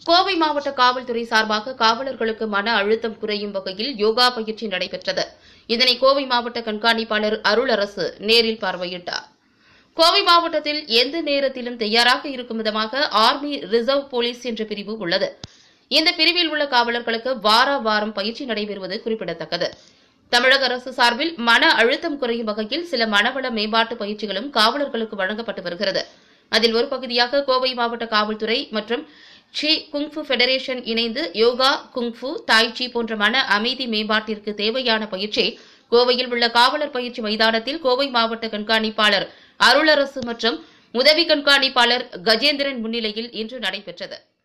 கோவை மாவட்ட காவல்துறை சார்பாக காவலர்களுக்கு மன அழுத்தம் குறையும் வகையில் யோகா பயிற்சி நடைபெற்றது இதனை கோவை மாவட்ட கண்காணிப்பாளர் அருளரசு நேரில் பார்வையிட்டார் கோவை மாவட்டத்தில் எந்த நேரத்திலும் தயாராக இருக்கும் விதமாக ஆர்மி ரிசர்வ் போலீஸ் என்ற பிரிவு உள்ளது இந்த பிரிவில் உள்ள காவலர்களுக்கு வார வாரம் பயிற்சி நடைபெறுவது குறிப்பிடத்தக்கது தமிழக அரசு சார்பில் மன அழுத்தம் குறையும் வகையில் சில மனவள மேம்பாட்டு பயிற்சிகளும் காவலர்களுக்கு வழங்கப்பட்டு வருகிறது அதில் ஒரு பகுதியாக கோவை மாவட்ட காவல்துறை மற்றும் ஷி குங்ஃபு ஃபெடரேஷன் இணைந்து யோகா குங்ஃபு தாய்ச்சி போன்ற மன அமைதி மேம்பாட்டிற்கு தேவையான பயிற்சி கோவையில் உள்ள காவலர் பயிற்சி மைதானத்தில் கோவை மாவட்ட கண்காணிப்பாளர் அருளரசு மற்றும் உதவி கண்காணிப்பாளர் கஜேந்திரன் முன்னிலையில் இன்று நடைபெற்றது